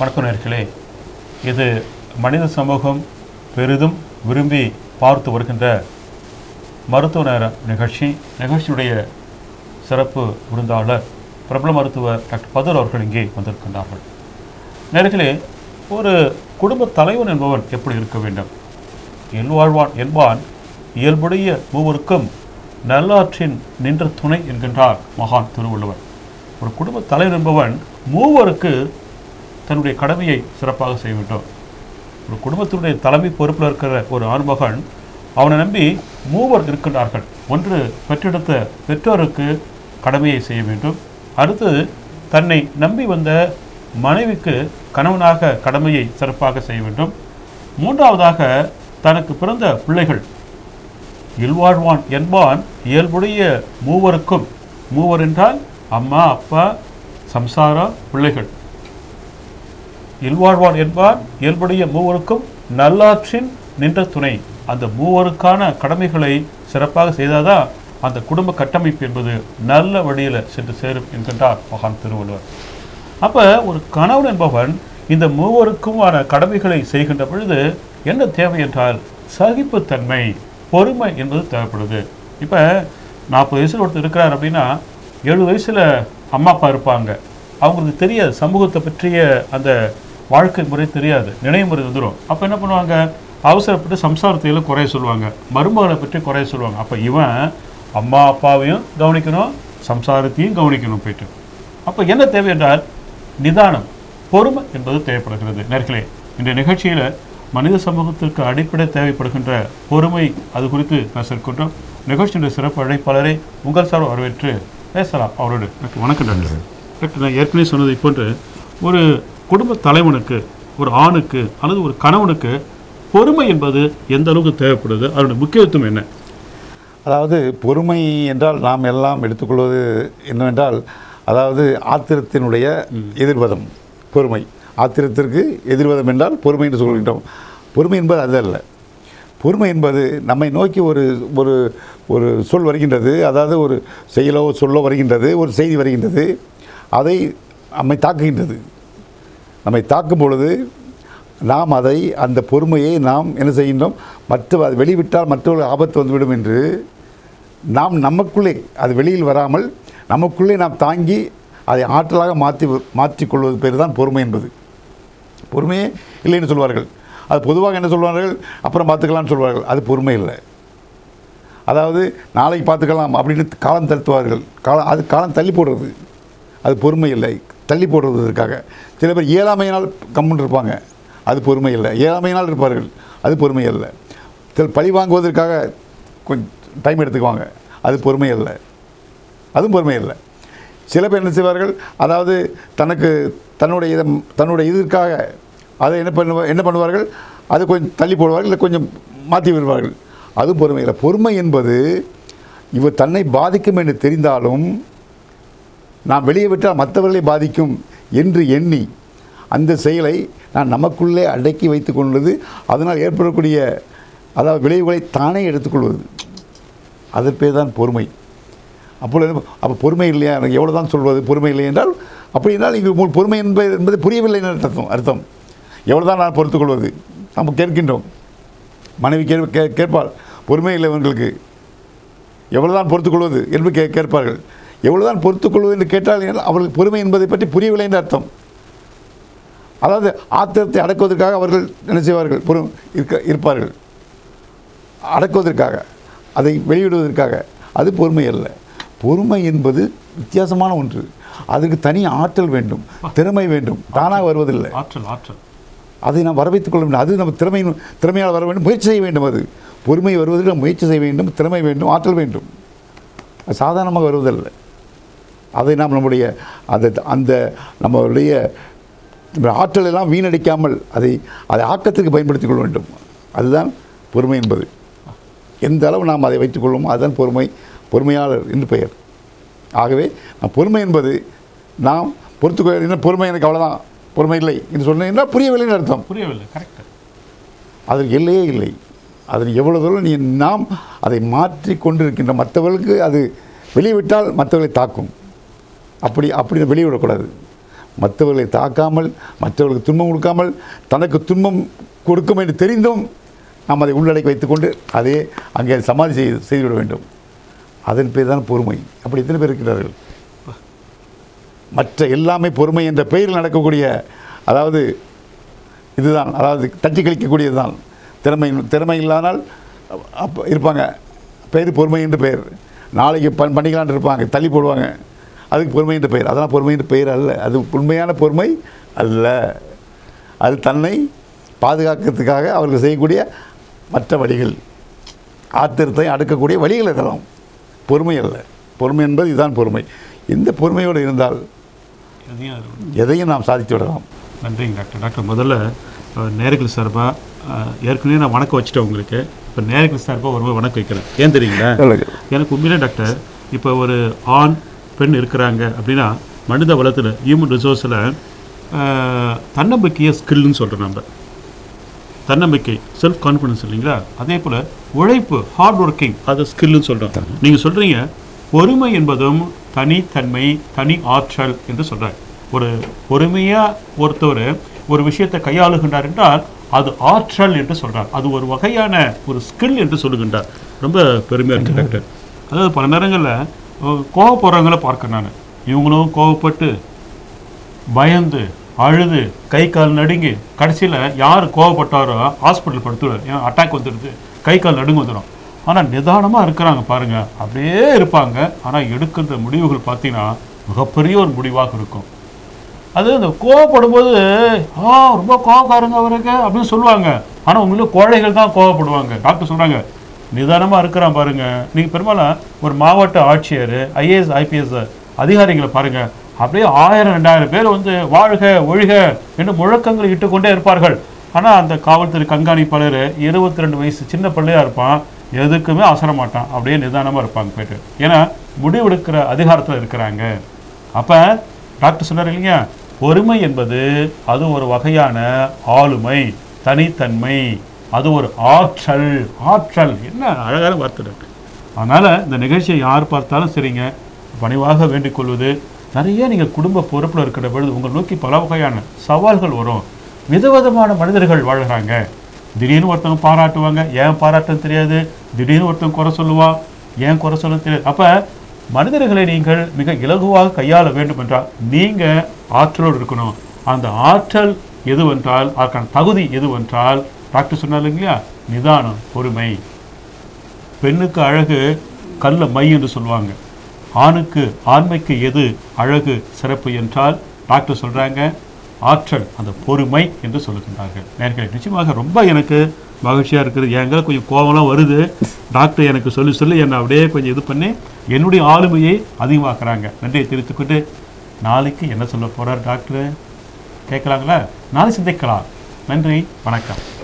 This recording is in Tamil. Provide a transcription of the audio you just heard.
வணக்கம் நேர்களே இது மனித சமூகம் பெரிதும் விரும்பி பார்த்து வருகின்ற மருத்துவ நேர நிகழ்ச்சி நிகழ்ச்சியுடைய சிறப்பு விருந்தாளர் பிரபல மருத்துவர் டாக்டர் பதர் அவர்கள் இங்கே வந்திருக்கின்றார்கள் நேர்களே ஒரு குடும்ப தலைவன் என்பவன் எப்படி இருக்க வேண்டும் இல்வாழ்வான் என்பான் இயல்புடைய மூவருக்கும் நல்லாற்றின் நின்ற துணை என்கின்றார் மகான் திருவள்ளுவர் ஒரு குடும்ப தலைவர் என்பவன் மூவருக்கு தன்னுடைய கடமையை சிறப்பாக செய்ய வேண்டும் ஒரு குடும்பத்தினுடைய தலைமை பொறுப்பில் இருக்கிற ஒரு ஆண்மகன் அவனை நம்பி மூவர் இருக்கின்றார்கள் ஒன்று பெற்றெடுத்த பெற்றோருக்கு கடமையை செய்ய வேண்டும் அடுத்தது தன்னை நம்பி வந்த மனைவிக்கு கணவனாக கடமையை சிறப்பாக செய்ய வேண்டும் மூன்றாவதாக தனக்கு பிறந்த பிள்ளைகள் இல்வாழ்வான் என்பான் இயல்புடைய மூவருக்கும் மூவர் என்றால் அம்மா அப்பா சம்சாரா பிள்ளைகள் இல்வாழ்வான் என்பான் இயல்புடைய மூவருக்கும் நல்லாற்றின் நின்ற துணை அந்த மூவருக்கான கடமைகளை சிறப்பாக செய்தாதான் அந்த குடும்ப கட்டமைப்பு என்பது நல்ல வழியில் சென்று சேரும் என்கின்றார் மகான் திருவள்ளுவர் அப்போ ஒரு கணவன் என்பவன் இந்த மூவருக்குமான கடமைகளை செய்கின்ற பொழுது என்ன தேவை என்றால் சகிப்புத்தன்மை பொறுமை என்பது தேவைப்படுது இப்போ நாற்பது வயசில் ஒருத்தர் இருக்கிறார் அப்படின்னா ஏழு வயசில் அம்மா அப்பா இருப்பாங்க அவங்களுக்கு தெரியாது சமூகத்தை பற்றிய அந்த வாழ்க்கை முறை தெரியாது நினைவு முறை வந்துடும் அப்போ என்ன பண்ணுவாங்க அவசரப்பட்டு சம்சாரத்தையில் குறைய சொல்லுவாங்க மருமகளை பற்றி குறைய சொல்லுவாங்க அப்போ இவன் அம்மா அப்பாவையும் கவனிக்கணும் சம்சாரத்தையும் கவனிக்கணும் போயிட்டு அப்போ என்ன தேவை என்றால் நிதானம் பொறுமை என்பது தேவைப்படுகிறது நேர்களே இந்த நிகழ்ச்சியில் மனித சமூகத்திற்கு அடிப்படை தேவைப்படுகின்ற பொறுமை அது குறித்து பேச இருக்கின்றோம் நிகழ்ச்சியுடைய சிறப்பு அழைப்பாளரை உங்கள் சார் வரவேற்று பேசலாம் அவரோடு டாக்டர் வணக்கம் டாக்டர் டாக்டர் நான் ஏற்கனவே சொன்னதை போன்று ஒரு குடும்ப தலைவனுக்கு ஒரு ஆணுக்கு அல்லது ஒரு கணவனுக்கு பொறுமை என்பது எந்த அளவுக்கு தேவைப்படுது அதனுடைய முக்கியத்துவம் என்ன அதாவது பொறுமை என்றால் நாம் எல்லாம் எடுத்துக்கொள்வது என்னவென்றால் அதாவது ஆத்திரத்தினுடைய எதிர்வதம் பொறுமை ஆத்திரத்திற்கு எதிர்வதம் என்றால் பொறுமை என்று சொல்கின்றோம் பொறுமை என்பது அது அல்ல பொறுமை என்பது நம்மை நோக்கி ஒரு ஒரு ஒரு சொல் வருகின்றது அதாவது ஒரு செயலோ சொல்லோ வருகின்றது ஒரு செய்தி வருகின்றது அதை நம்மை தாக்குகின்றது நம்மை தாக்கும் பொழுது நாம் அதை அந்த பொறுமையை நாம் என்ன செய்கின்றோம் மற்ற அது வெளிவிட்டால் மற்றவர்கள் ஆபத்து வந்துவிடும் என்று நாம் நமக்குள்ளே அது வெளியில் வராமல் நமக்குள்ளே நாம் தாங்கி அதை ஆற்றலாக மாற்றி மாற்றிக்கொள்வது பேர் தான் பொறுமை என்பது பொறுமையே இல்லைன்னு சொல்வார்கள் அது பொதுவாக என்ன சொல்வார்கள் அப்புறம் பார்த்துக்கலாம்னு சொல்வார்கள் அது பொறுமை இல்லை அதாவது நாளைக்கு பார்த்துக்கலாம் அப்படின்னு காலம் தள்ளுவார்கள் காலம் அது காலம் தள்ளி போடுறது அது பொறுமை இல்லை தள்ளி போடுவதற்காக சில பேர் இயலாமையினால் கம்முன்னு இருப்பாங்க அது பொறுமை இல்லை இயலாமையினால் இருப்பார்கள் அது பொறுமை இல்லை சில பழி வாங்குவதற்காக கொஞ்சம் டைம் எடுத்துக்குவாங்க அது பொறுமை இல்லை அதுவும் பொறுமை இல்லை சில பேர் என்ன செய்வார்கள் அதாவது தனக்கு தன்னுடைய இதை தன்னுடைய இதற்காக அதை என்ன பண்ணுவ என்ன பண்ணுவார்கள் அது கொஞ்சம் தள்ளி போடுவார்கள் இல்லை கொஞ்சம் மாற்றி விடுவார்கள் அதுவும் பொறுமை இல்லை பொறுமை என்பது இவர் தன்னை பாதிக்கும் என்று தெரிந்தாலும் நான் வெளியே விட்டால் மற்றவர்களை பாதிக்கும் என்று எண்ணி அந்த செயலை நான் நமக்குள்ளே அடக்கி வைத்து கொள்வது அதனால் ஏற்படக்கூடிய அதாவது விளைவுகளை தானே எடுத்துக்கொள்வது அதன் பேர் தான் பொறுமை அப்பொழுது அப்போ பொறுமை இல்லையா எனக்கு எவ்வளோ தான் சொல்வது பொறுமை இல்லை என்றால் அப்படி என்றால் இங்கு உங்களுக்கு பொறுமை என்பது என்பது புரியவில்லை என்று அர்த்தம் அர்த்தம் எவ்வளோ தான் நான் பொறுத்துக்கொள்வது நம்ம கேட்கின்றோம் மனைவி கே கே கேட்பாள் பொறுமை இல்லை இவங்களுக்கு எவ்வளோ தான் பொறுத்துக்கொள்வது என்று கே கேட்பார்கள் எவ்வளோ தான் பொறுத்துக்கொள்வது என்று கேட்டால் அவர்களுக்கு பொறுமை என்பதை பற்றி புரியவில்லை என்று அர்த்தம் அதாவது ஆத்திரத்தை அடக்குவதற்காக அவர்கள் என்ன செய்வார்கள் பொறு இருக்க இருப்பார்கள் அடக்குவதற்காக அதை வெளியிடுவதற்காக அது பொறுமை அல்ல பொறுமை என்பது வித்தியாசமான ஒன்று அதற்கு தனி ஆற்றல் வேண்டும் திறமை வேண்டும் தானாக வருவதில்லை ஆற்றல் ஆற்றல் அதை நாம் வரவைத்துக் கொள்ள வேண்டும் அது நம்ம திறமையின் திறமையால் வர வேண்டும் முயற்சி செய்ய வேண்டும் அது பொறுமை வருவதற்கு நாம் முயற்சி செய்ய வேண்டும் திறமை வேண்டும் ஆற்றல் வேண்டும் அது சாதாரணமாக வருவதில்லை அதை நாம் நம்முடைய அந்த அந்த நம்மளுடைய நம்முடைய ஆற்றல் எல்லாம் வீணடிக்காமல் அதை அதை ஆக்கத்திற்கு பயன்படுத்திக் கொள்ள வேண்டும் அதுதான் பொறுமை என்பது எந்த அளவு நாம் அதை வைத்துக்கொள்வோமோ அதுதான் பொறுமை பொறுமையாளர் என்று பெயர் ஆகவே நாம் பொறுமை என்பது நாம் பொறுத்துக்கொள்ள என்ன பொறுமை எனக்கு அவ்வளோதான் பொறுமை இல்லை என்று சொன்னீங்கன்னா புரியவில்லைன்னு அர்த்தம் புரியவில்லை கரெக்ட் அதற்கு எல்லையே இல்லை அதில் எவ்வளோ தூரம் நீ நாம் அதை மாற்றி கொண்டிருக்கின்ற மற்றவர்களுக்கு அது வெளிவிட்டால் மற்றவர்களை தாக்கும் அப்படி அப்படி வெளியிடக்கூடாது மற்றவர்களை தாக்காமல் மற்றவர்களுக்கு துன்பம் கொடுக்காமல் தனக்கு துன்பம் கொடுக்கும் என்று தெரிந்தும் நாம் அதை உள்ளடக்கி வைத்துக்கொண்டு அதே அங்கே சமாதி செய்து செய்துவிட வேண்டும் அதன் பேர் தான் பொறுமை அப்படி எத்தனை பேர் இருக்கிறார்கள் மற்ற எல்லாமே பொறுமை என்ற பெயரில் நடக்கக்கூடிய அதாவது இதுதான் அதாவது தட்டி கழிக்கக்கூடியது தான் திறமை திறமை இல்லாதனால் அப்போ இருப்பாங்க பேர் பொறுமை என்று பெயர் நாளைக்கு பண் பண்ணிக்கலான்னு இருப்பாங்க தள்ளி போடுவாங்க அதுக்கு பொறுமை என்று பெயர் அதெல்லாம் பொறுமை என்று பெயர் அல்ல அது உண்மையான பொறுமை அல்ல அது தன்னை பாதுகாக்கிறதுக்காக அவர்கள் செய்யக்கூடிய மற்ற வழிகள் ஆத்திரத்தை அடுக்கக்கூடிய வழிகள் இதெல்லாம் பொறுமை அல்ல பொறுமை என்பது இதுதான் பொறுமை இந்த பொறுமையோடு இருந்தால் எதையும் அது ஒண்ணு. எதையும் நாம் சாதித்து விடலாம் நன்றிங்க டாக்டர் டாக்டர் முதல்ல அஹ், நேர்கள் சார்பாக ஏற்கனவே நான் வணக்கம் வச்சுட்டேன் உங்களுக்கு இப்போ நேர்கள் சார்பாக ஒரு முறை வணக்கம் வைக்கிறேன் ஏன் தெரியுங்களா எனக்கு உண்மையிலே டாக்டர் இப்போ ஒரு ஆண் பெண் இருக்கிறாங்க அப்படின்னா மனித வளத்தில் ஹியூமன் ரிசோர்ஸில் தன்னம்பிக்கையை ஸ்கில்னு சொல்கிறோம் நம்ம தன்னம்பிக்கை செல்ஃப் கான்ஃபிடன்ஸ் இல்லைங்களா அதே போல் உழைப்பு ஹார்ட் ஒர்க்கிங் அது ஸ்கில்னு சொல்கிறோம் நீங்கள் சொல்கிறீங்க பொறுமை என்பதும் தனித்தன்மை தனி ஆற்றல் என்று சொல்கிறார் ஒரு பொறுமையாக ஒருத்தவர் ஒரு விஷயத்தை கையாளுகின்றார் என்றால் அது ஆற்றல் என்று சொல்றார் அது ஒரு வகையான ஒரு ஸ்கில் என்று சொல்லுகின்றார் ரொம்ப பெருமையாக இருக்கு டாக்டர் அதாவது பல நேரங்களில் கோவப்படுறவங்கள பார்க்கிறேன் நான் இவங்களும் கோவப்பட்டு பயந்து அழுது கை கால் நடுங்கி கடைசியில் யார் கோவப்பட்டாரோ ஹாஸ்பிட்டல் படுத்துவார் ஏன்னா அட்டாக் வந்துடுது கை கால் நடுங்க வந்துடும் ஆனால் நிதானமாக இருக்கிறாங்க பாருங்க அப்படியே இருப்பாங்க ஆனால் எடுக்கின்ற முடிவுகள் பார்த்தீங்கன்னா மிகப்பெரிய ஒரு முடிவாக இருக்கும் அது அந்த கோவப்படும்போது ஆ ரொம்ப கோவக்காரங்க அவருக்கு அப்படின்னு சொல்லுவாங்க ஆனால் உண்மையில கோழைகள் தான் கோவப்படுவாங்க டாக்டர் சொல்கிறாங்க நிதானமாக இருக்கிறான் பாருங்க நீங்கள் பெரும்பாலும் ஒரு மாவட்ட ஆட்சியர் ஐஏஎஸ் ஐபிஎஸ் அதிகாரிகளை பாருங்க அப்படியே ஆயிரம் ரெண்டாயிரம் பேர் வந்து வாழ்க ஒழிக என்று முழக்கங்கள் இட்டுக்கொண்டே இருப்பார்கள் ஆனால் அந்த காவல்துறை கண்காணிப்பாளர் இருபத்தி ரெண்டு வயசு சின்ன பிள்ளையா இருப்பான் எதுக்குமே அசர மாட்டான் அப்படியே நிதானமாக இருப்பாங்க போயிட்டு ஏன்னா முடிவெடுக்கிற அதிகாரத்தில் இருக்கிறாங்க அப்போ டாக்டர் சொன்னார் இல்லைங்க பொறுமை என்பது அது ஒரு வகையான ஆளுமை தனித்தன்மை அது ஒரு ஆற்றல் ஆற்றல் என்ன அழகான வார்த்தை டாக்டர் அதனால் இந்த நிகழ்ச்சியை யார் பார்த்தாலும் சரிங்க பணிவாக வேண்டிக் கொள்வது நிறைய நீங்கள் குடும்ப பொறுப்பில் இருக்கிற பொழுது உங்களை நோக்கி பல வகையான சவால்கள் வரும் விதவிதமான மனிதர்கள் வாழ்கிறாங்க திடீர்னு ஒருத்தவங்க பாராட்டுவாங்க ஏன் பாராட்டுன்னு தெரியாது திடீர்னு ஒருத்தவங்க குறை சொல்லுவான் ஏன் குறை சொல்ல தெரியாது அப்போ மனிதர்களை நீங்கள் மிக இலகுவாக கையாள வேண்டும் என்றால் நீங்கள் ஆற்றலோடு இருக்கணும் அந்த ஆற்றல் எதுவென்றால் அதற்கான தகுதி எதுவென்றால் டாக்டர் சொன்னார் இல்லையா நிதானம் பொறுமை பெண்ணுக்கு அழகு கல்ல மை என்று சொல்லுவாங்க ஆணுக்கு ஆண்மைக்கு எது அழகு சிறப்பு என்றால் டாக்டர் சொல்றாங்க ஆற்றல் அந்த பொறுமை என்று சொல்லுகின்றார்கள் நேர்களை நிச்சயமாக ரொம்ப எனக்கு மகிழ்ச்சியாக இருக்குது எங்களை கொஞ்சம் கோவம்லாம் வருது டாக்டர் எனக்கு சொல்லி சொல்லி என்னை அப்படியே கொஞ்சம் இது பண்ணி என்னுடைய ஆளுமையை அதிகமாக்குறாங்க நன்றியை தெரிவித்துக்கொண்டு நாளைக்கு என்ன சொல்ல போறார் டாக்டர் கேட்கலாங்களா நாளை சிந்திக்கலாம் நன்றி வணக்கம்